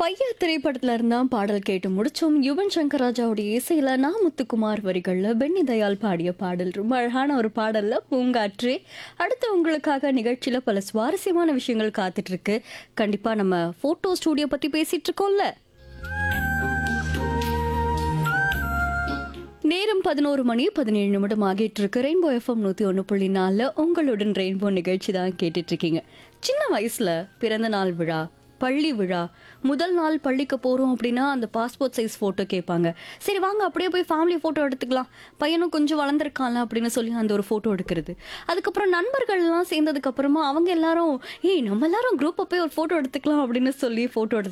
பையா திரைப்படத்துல இருந்தான் பாடல் கேட்டு முடிச்சோம் யுவன் சங்கர் ராஜாவுடைய இசையில நான் முத்துக்குமார் வரிகள்ல பென்னி தயாள் பாடிய பாடல் ரொம்ப அழகான ஒரு பாடல்ல பூங்காற்றே அடுத்து உங்களுக்காக நிகழ்ச்சியில பல சுவாரஸ்யமான விஷயங்கள் காத்துட்டு இருக்கு கண்டிப்பா நம்ம போட்டோ ஸ்டூடியோ பத்தி பேசிட்டு இருக்கோம்ல நேரம் பதினோரு மணி பதினேழு நிமிடம் ஆகிட்டு இருக்கு ரெயின்போ எஃப்எம் நூற்றி ஒன்று புள்ளி நாலில் உங்களுடன் ரெயின்போ நிகழ்ச்சி தான் கேட்டுட்டு இருக்கீங்க சின்ன வயசுல பிறந்த நாள் விழா பள்ளி விழா முதல் நாள் பள்ளிக்கு போகிறோம் அப்படின்னா அந்த பாஸ்போர்ட் சைஸ் ஃபோட்டோ கேட்பாங்க சரி வாங்க அப்படியே போய் ஃபேமிலி ஃபோட்டோ எடுத்துக்கலாம் பையனும் கொஞ்சம் வளர்ந்துருக்கான்ல அப்படின்னு சொல்லி அந்த ஒரு ஃபோட்டோ எடுக்கிறது அதுக்கப்புறம் நண்பர்கள்லாம் சேர்ந்ததுக்கு அப்புறமா அவங்க எல்லாரும் ஏய் நம்ம எல்லாரும் குரூப்பை போய் ஒரு ஃபோட்டோ எடுத்துக்கலாம் அப்படின்னு சொல்லி ஃபோட்டோ எடுத்து